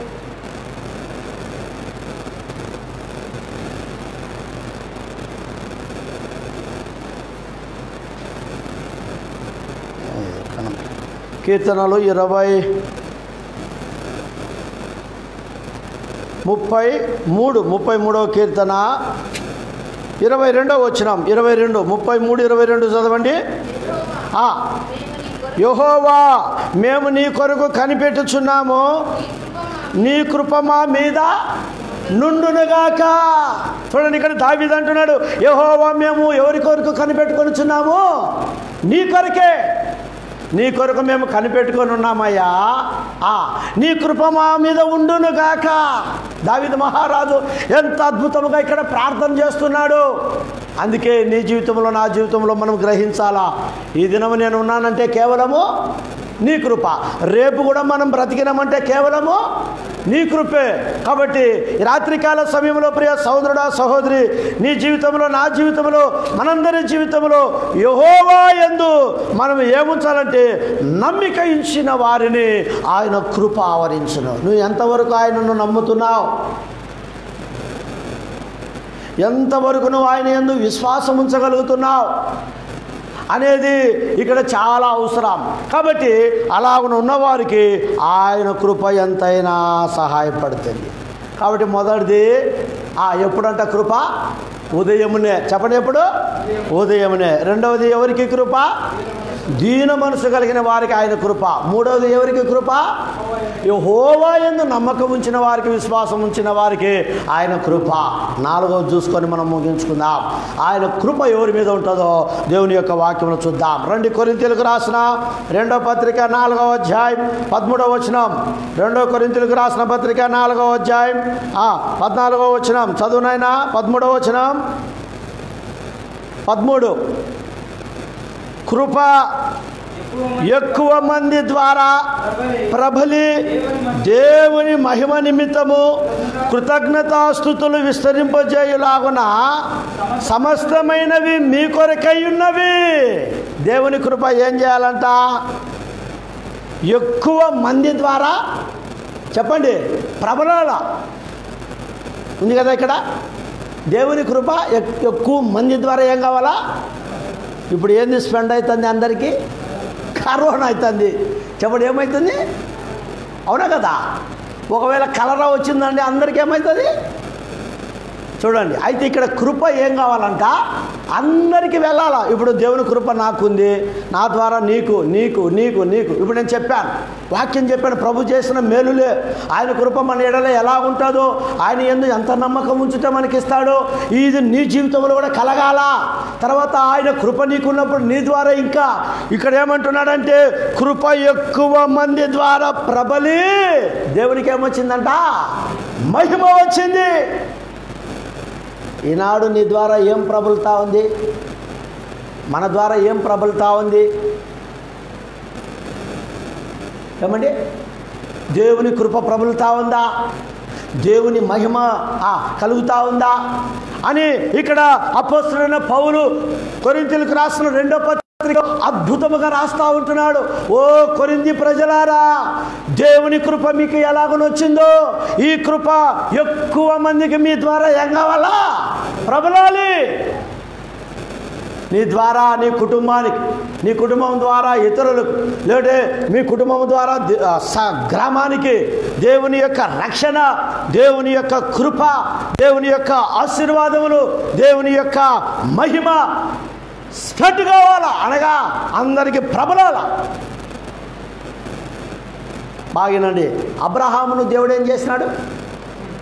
కీర్తనలు ఇరవై ముప్పై మూడు ముప్పై మూడవ కీర్తన ఇరవై రెండో వచ్చినాం ఇరవై రెండు ముప్పై మూడు ఇరవై రెండు చదవండి ఆ, యెహోవా మేము నీ కొరకు కనిపెట్టుచున్నాము నీ కృప మా మీద నుండునుగాక చూడండి ఇక్కడ దావీదు అంటున్నాడు యెహోవా మేము ఎవరి కొరకు కనిపెట్టుకొనిచున్నాము నీ కొరకే నీ కొరకు మేము కనిపెట్టుకొని ఉన్నామయ్యా ఆ, నీ కృప మా మీద ఉండును గాక దావిద మహారాజు ఎంత అద్భుతముగా ఇక్కడ ప్రార్థన చేస్తున్నాడు అందుకే నీ జీవితంలో నా జీవితంలో మనం గ్రహించాలా ఈ దినము నేను ఉన్నానంటే కేవలము నీ కృప రేపు కూడా మనం బ్రతికినామంటే కేవలము నీ కృపే కాబట్టి ఈ రాత్రికాల సమయంలో ప్రియ సహోదరుడా సహోదరి నీ జీవితంలో నా జీవితంలో మనందరి జీవితంలో యహోవా ఎందు మనం ఏముంచాలంటే నమ్మిక ఇచ్చిన వారిని ఆయన కృప ఆవరించును నువ్వు ఎంతవరకు ఆయనను నమ్ముతున్నావు ఎంతవరకు నువ్వు ఆయన ఎందు విశ్వాసం ఉంచగలుగుతున్నావు అనేది ఇక్కడ చాలా అవసరం కాబట్టి అలాగ ఉన్నవారికి ఆయన కృప ఎంతైనా సహాయపడుతుంది కాబట్టి మొదటిది ఆ ఎప్పుడంట కృప ఉదయమునే చెప్పండి ఎప్పుడు ఉదయమునే రెండవది ఎవరికి కృప దీన మనసు కలిగిన వారికి ఆయన కృప మూడవది ఎవరికి కృప హోవా ఎందు నమ్మకం ఉంచిన వారికి విశ్వాసం ఉంచిన వారికి ఆయన కృప నాలుగవది చూసుకొని మనం ముగించుకుందాం ఆయన కృప ఎవరి మీద ఉంటుందో దేవుని యొక్క వాక్యములు చూద్దాం రెండు కొరింతలకు రాసిన రెండో పత్రిక నాలుగవ అధ్యాయం పదమూడవ వచనం రెండో కొరింతలకు రాసిన పత్రిక నాలుగవ అధ్యాయం ఆ, పద్నాలుగవ వచనం చదువునైనా పదమూడవ వచనం పదమూడు కృప ఎక్కువ మంది ఎక్కువ మంది ద్వారా ప్రబలి ప్రబలి దేవుని మహిమ నిమిత్తము కృతజ్ఞతాస్థుతులు విస్తరింపజేయులాగున సమస్తమైనవి మీ కొరకై ఉన్నవి దేవుని కృప ఏం చేయాలంట ఎక్కువ మంది ద్వారా చెప్పండి ప్రబలాల ఉంది కదా ఇక్కడ దేవుని కృప ఎక్- ఎక్కువ మంది ద్వారా ఏం కావాలా ఇప్పుడు ఏంది స్పెండ్ అవుతుంది అందరికీ కరోనా అవుతుంది చెప్పండి ఏమవుతుంది అవునా కదా ఒకవేళ కలరా వచ్చిందండి అందరికీ ఏమవుతుంది చూడండి అయితే ఇక్కడ కృప ఏం కావాలంట అందరికీ వెళ్ళాలా ఇప్పుడు దేవుని కృప నాకుంది నా ద్వారా నీకు నీకు నీకు నీకు ఇప్పుడు నేను చెప్పాను వాక్యం చెప్పాను ప్రభు చేసిన మేలులే ఆయన కృప మన ఎడలే ఎలా ఉంటుందో ఆయన ఎందు ఎంత నమ్మకం ఉంచితే మనకి ఇస్తాడో ఇది నీ జీవితంలో కూడా కలగాల తర్వాత ఆయన కృప నీకున్నప్పుడు నీ ద్వారా ఇంకా ఇక్కడ ఏమంటున్నాడంటే కృప ఎక్కువ మంది ద్వారా ప్రబలి దేవునికి ఏమొచ్చిందంట మహిమ వచ్చింది ఈనాడు నీ ద్వారా ఏం ప్రబలుతా ఉంది మన ద్వారా ఏం ప్రబలుతా ఉంది ఏమండి దేవుని కృప ప్రబలుతా ఉందా దేవుని మహిమ ఆ, కలుగుతా ఉందా అని ఇక్కడ అపోస్తుడైన పౌలు కొరింతలకు రాసిన రెండో పత్రిక అద్భుతముగా రాస్తా ఉంటున్నాడు ఓ కొరింది ప్రజలారా దేవుని కృప మీకు ఎలాగనొచ్చిందో ఈ కృప ఎక్కువ మందికి మీ ద్వారా ఏం కావాలా ప్రబలాలి నీ ద్వారా నీ కుటుంబానికి నీ కుటుంబం ద్వారా ఇతరులకు లేదంటే మీ కుటుంబం ద్వారా దే- ఆ, స- గ్రామానికి దేవుని యొక్క రక్షణ దేవుని యొక్క కృప దేవుని యొక్క ఆశీర్వాదములు దేవుని యొక్క మహిమ స్ప్రెడ్ కావాలా అనగా అందరికీ ప్రబలాల బాగినండి అబ్రహామును దేవుడు ఏం చేసినాడు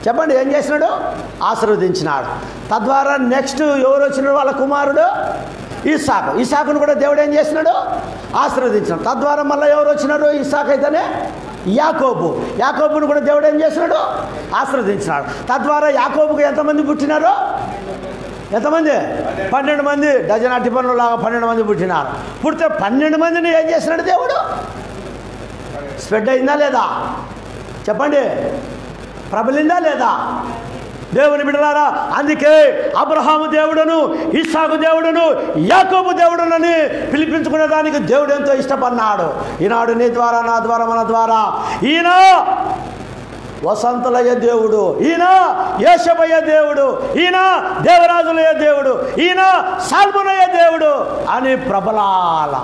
చెప్పండి ఏం చేసినాడు ఆశీర్వదించినాడు తద్వారా నెక్స్ట్ ఎవరు వచ్చినాడు వాళ్ళ కుమారుడు ఇసాకు ఇసాకును కూడా దేవుడు ఏం చేసినాడు ఆశీర్వదించినాడు తద్వారా మళ్ళీ ఎవరు వచ్చినారు ఇసాక్ అయితేనే యాకోబు యాకోబును కూడా దేవుడు ఏం చేసినాడు ఆశీర్వదించినాడు తద్వారా యాకోబుకు ఎంతమంది పుట్టినారు ఎంతమంది పన్నెండు మంది డజన్ అట్టి పనులు లాగా పన్నెండు మంది పుట్టినారు పుడితే పన్నెండు మందిని ఏం చేసినాడు దేవుడు స్ప్రెడ్ అయిందా లేదా చెప్పండి ప్రబలిందా లేదా దేవుని బిడలారా అందుకే అబ్రహాము దేవుడును ఇస్సాకు దేవుడును యాకోబు దేవుడునని పిలిపించుకునే దానికి దేవుడు ఎంతో ఇష్టపడినాడు ఈనాడు నీ ద్వారా నా ద్వారా మన ద్వారా ఈయన వసంతులయ్య దేవుడు ఈయన యేషమయ్య దేవుడు ఈయన దేవరాజులయ్య దేవుడు ఈయన సాల్మునయ్య దేవుడు అని ప్రబలాల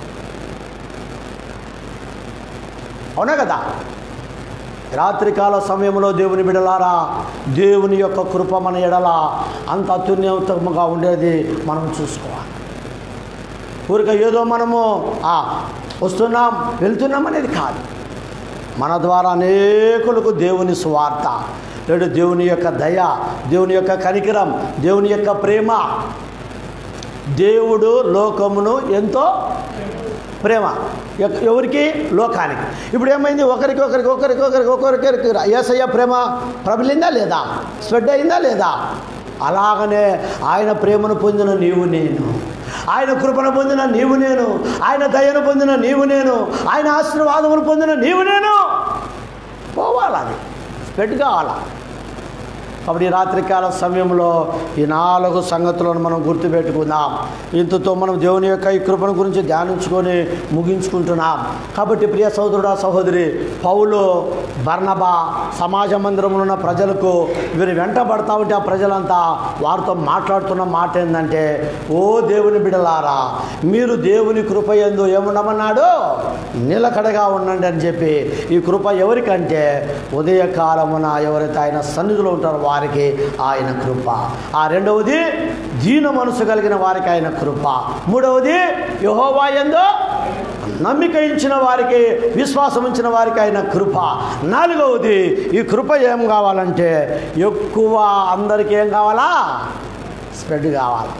అవునా కదా రాత్రికాల సమయంలో దేవుని బిడలారా దేవుని యొక్క కృప మన ఎడల అంత అత్యున్నతముగా ఉండేది మనం చూసుకోవాలి ఊరిక ఏదో మనము ఆ, వస్తున్నాం వెళ్తున్నాం అనేది కాదు మన ద్వారా అనేకులకు దేవుని స్వార్థ లేడు దేవుని యొక్క దయ దేవుని యొక్క కనికరం దేవుని యొక్క ప్రేమ దేవుడు లోకమును ఎంతో ప్రేమ ఎక్- ఎవరికి లోకానికి ఇప్పుడు ఏమైంది ఒకరికి ఒకరికి ఒకరికి ఒకరికి ఒకరికి ఏసయ్య ప్రేమ ప్రబలిందా లేదా స్ప్రెడ్ అయిందా లేదా అలాగనే ఆయన ప్రేమను పొందిన నీవు నేను ఆయన కృపను పొందిన నీవు నేను ఆయన దయను పొందిన నీవు నేను ఆయన ఆశీర్వాదములు పొందిన నీవు నేను పోవాలి అది స్ప్రెడ్ కావాలా కాబట్టి ఈ రాత్రికాల సమయంలో ఈ నాలుగు సంగతులను మనం గుర్తుపెట్టుకుందాం ఇంతతో మనం దేవుని యొక్క ఈ కృపను గురించి ధ్యానించుకొని ముగించుకుంటున్నాం కాబట్టి ప్రియ సహోదరుడా సహోదరి పౌలు బర్ణబా సమాజ మందిరంలో ఉన్న ప్రజలకు వీరు వెంటబడతా ఉంటే ఆ ప్రజలంతా వారితో మాట్లాడుతున్న మాట ఏంటంటే ఓ దేవుని బిడలారా మీరు దేవుని కృప ఎందు ఏముండమన్నాడు నిలకడగా ఉండండి అని చెప్పి ఈ కృప ఎవరికంటే ఉదయకాలమున ఎవరైతే ఆయన సన్నిధిలో ఉంటారో వారికి ఆయన కృప ఆ రెండవది దీన మనసు కలిగిన వారికి ఆయన కృప మూడవది యహోవా ఎందో నమ్మిక ఇచ్చిన వారికి విశ్వాసం ఉంచిన వారికి ఆయన కృప నాలుగవది ఈ కృప ఏం కావాలంటే ఎక్కువ అందరికీ ఏం కావాలా స్ప్రెడ్ కావాలి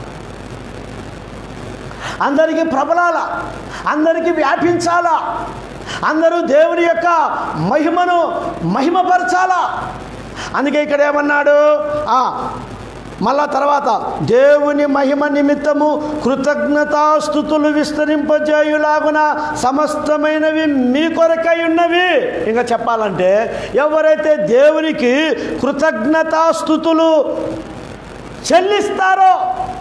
అందరికీ ప్రబలాల అందరికీ వ్యాపించాలా అందరూ దేవుని యొక్క మహిమను మహిమపరచాలా అందుకే ఇక్కడ ఏమన్నాడు ఆ, మళ్ళా తర్వాత దేవుని మహిమ నిమిత్తము కృతజ్ఞతాస్థుతులు విస్తరింపజేయులాగున సమస్తమైనవి మీ కొరకై ఉన్నవి ఇంకా చెప్పాలంటే ఎవరైతే దేవునికి కృతజ్ఞతాస్థుతులు చెల్లిస్తారో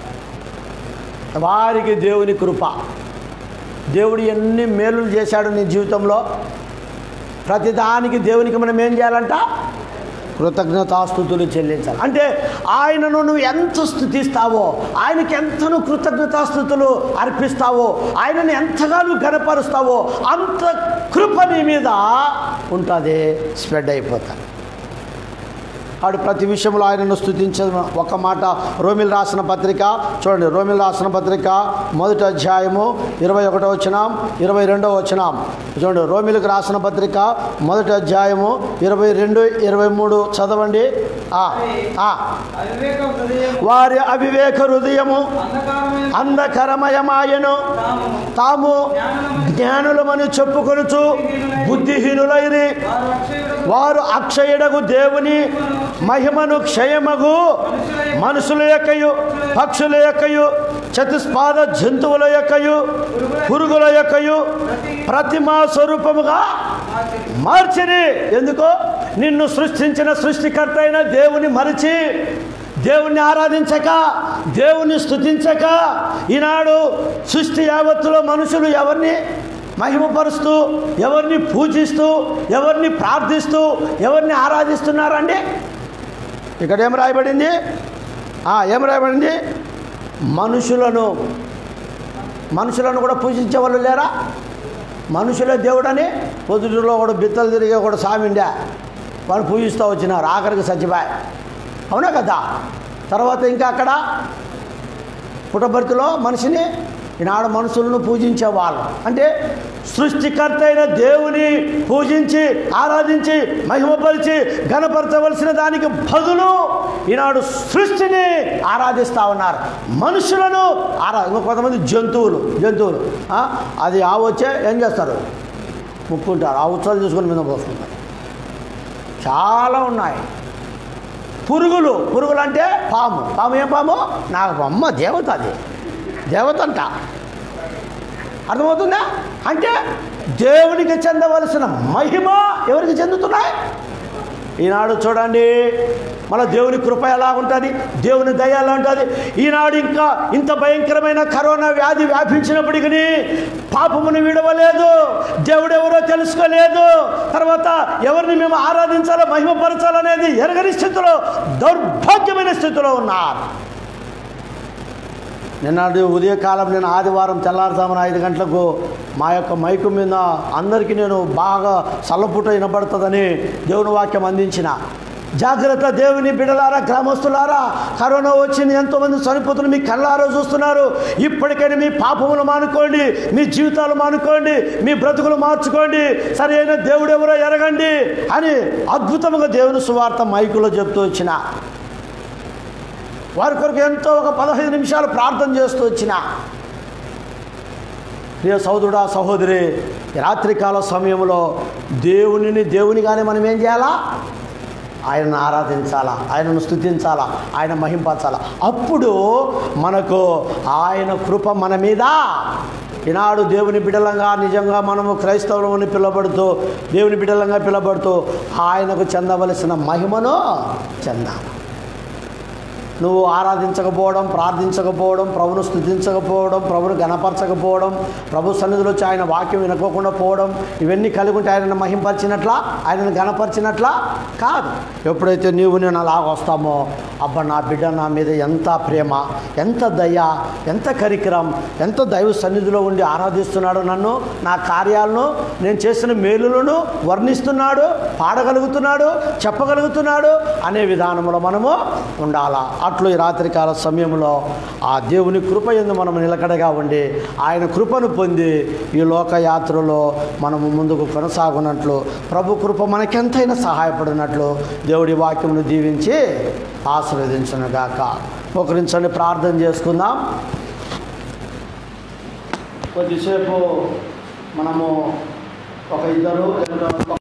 వారికి దేవుని కృప దేవుడు ఎన్ని మేలులు చేశాడు నీ జీవితంలో ప్రతిదానికి దేవునికి మనం ఏం చేయాలంట కృతజ్ఞతాస్థుతులు చెల్లించాలి అంటే ఆయనను నువ్వు ఎంత స్థుతిస్తావో ఆయనకి ఎంత నువ్వు కృతజ్ఞతాస్థుతులు అర్పిస్తావో ఆయనను ఎంతగా నువ్వు గనపరుస్తావో అంత కృప నీ మీద ఉంటుంది స్ప్రెడ్ అయిపోతుంది ఆడు ప్రతి విషయంలో ఆయనను స్థుతించే ఒక మాట రోమిల్ రాసిన పత్రిక చూడండి రోమిల్ రాసిన పత్రిక మొదటి అధ్యాయము ఇరవై ఒకటో వచ్చినాం ఇరవై రెండో వచ్చినాం చూడండి రోమిలకు రాసిన పత్రిక మొదటి అధ్యాయము ఇరవై రెండు ఇరవై మూడు చదవండి ఆ, ఆ. అవివేక హృదయం వారి అవివేక హృదయము అంధకారమైన అంధకరమయమాయను తాము తాము జ్ఞానులమని చెప్పుకొనుచు బుద్ధిహీనులైరి వారు అక్షయుడు వారు అక్షయుడగు దేవుని మహిమను క్షయమగు మనుషుల యొక్కయు పక్షుల యొక్కయు చతుస్పాద జంతువుల యొక్కయు పురుగుల యొక్కయు ప్రతిమా స్వరూపముగా మార్చిరి ఎందుకో నిన్ను సృష్టించిన సృష్టికర్త అయిన దేవుని మరిచి దేవుణ్ణి ఆరాధించక దేవుణ్ణి స్తుతించక ఈనాడు సృష్టి యావత్తులో మనుషులు ఎవరిని మహిమపరుస్తూ ఎవరిని పూజిస్తూ ఎవరిని ప్రార్థిస్తూ ఎవరిని ఆరాధిస్తున్నారండి ఇక్కడ ఏం రాయబడింది ఆ, ఏం రాయబడింది మనుషులను మనుషులను కూడా పూజించే వాళ్ళు లేరా మనుషులే దేవుడని పొద్దుటిలో కూడా బిత్తలు తిరిగే కూడా సామిండా వాళ్ళు పూజిస్తూ వచ్చినారు ఆఖరికి సచ్చిబాయ్ అవునా కదా తర్వాత ఇంకా అక్కడ పుట్టబర్తిలో మనిషిని ఈనాడు మనుషులను పూజించేవాళ్ళు అంటే సృష్టికర్త అయిన దేవుని పూజించి ఆరాధించి మహిమపరిచి గణపరచవలసిన దానికి బదులు ఈనాడు సృష్టిని ఆరాధిస్తూ ఉన్నారు మనుషులను ఆరా ఇంకా కొంతమంది జంతువులు జంతువులు ఆ, అది ఆ వచ్చే ఏం చేస్తారు ముక్కుంటారు ఆ ఉత్సవాలు చూసుకొని మీద పోసుకుంటారు చాలా ఉన్నాయి పురుగులు పురుగులు అంటే పాము పాము ఏం పాము నాకు అమ్మ దేవత అది దేవత అంట అర్థమవుతుందా అంటే దేవునికి చెందవలసిన మహిమ ఎవరికి చెందుతున్నాయి ఈనాడు చూడండి మన దేవుని కృప ఎలా ఉంటుంది దేవుని దయ ఎలా ఉంటుంది ఈనాడు ఇంకా ఇంత భయంకరమైన కరోనా వ్యాధి వ్యాపించినప్పటికీ పాపమును విడవలేదు దేవుడు ఎవరో తెలుసుకోలేదు తర్వాత ఎవరిని మేము ఆరాధించాలో మహిమపరచాలనేది ఎరగని స్థితిలో దౌర్భాగ్యమైన స్థితిలో ఉన్నారు నిన్నటి ఉదయకాలం నేను ఆదివారం తెల్లారుజామున ఐదు గంటలకు మా యొక్క మైకు మీద అందరికీ నేను బాగా చల్లపుట వినబడుతుందని దేవుని వాక్యం అందించిన జాగ్రత్త దేవుని బిడలారా గ్రామస్తులారా కరోనా వచ్చింది ఎంతోమంది చనిపోతున్నారు మీ కళ్ళారా చూస్తున్నారు ఇప్పటికైనా మీ పాపములు మానుకోండి మీ జీవితాలు మానుకోండి మీ బ్రతుకులు మార్చుకోండి సరైన దేవుడు ఎవరో ఎరగండి అని అద్భుతంగా దేవుని సువార్త మైకులో చెప్తూ వచ్చిన వారి కొరకు ఎంతో ఒక పదహైదు నిమిషాలు ప్రార్థన చేస్తూ వచ్చిన ప్రియ సోదరుడా సహోదరి ఈ రాత్రికాల సమయంలో దేవునిని దేవునిగానే మనం ఏం చేయాలా ఆయనను ఆరాధించాలా ఆయనను స్థుతించాలా ఆయన మహింపరచాలా అప్పుడు మనకు ఆయన కృప మన మీద ఈనాడు దేవుని బిడలంగా నిజంగా మనము క్రైస్తవులమని పిలబడుతూ దేవుని బిడలంగా పిలబడుతూ ఆయనకు చెందవలసిన మహిమను చెందాలి నువ్వు ఆరాధించకపోవడం ప్రార్థించకపోవడం ప్రభును స్థుతించకపోవడం ప్రభును గణపరచకపోవడం ప్రభు సన్నిధిలో వచ్చి ఆయన వాక్యం వినకోకుండా పోవడం ఇవన్నీ కలిగి ఉంటే ఆయనను మహింపరిచినట్లా ఆయనను గణపరిచినట్లా కాదు ఎప్పుడైతే నీవు నేను అలాగ వస్తామో అబ్బా నా బిడ్డ నా మీద ఎంత ప్రేమ ఎంత దయ ఎంత కరికరం ఎంత దైవ సన్నిధిలో ఉండి ఆరాధిస్తున్నాడు నన్ను నా కార్యాలను నేను చేసిన మేలులను వర్ణిస్తున్నాడు పాడగలుగుతున్నాడు చెప్పగలుగుతున్నాడు అనే విధానంలో మనము ఉండాలా అట్లు ఈ రాత్రికాల సమయంలో ఆ దేవుని కృప ఎందు మనం నిలకడగా ఉండి ఆయన కృపను పొంది ఈ లోకయాత్రలో మనము ముందుకు కొనసాగునట్లు ప్రభు కృప మనకెంతైనా సహాయపడినట్లు దేవుడి వాక్యమును దీవించి ఆశీర్వదించునుగాక ఒకరించండి ప్రార్థన చేసుకుందాం కొద్దిసేపు మనము ఒక ఇద్దరు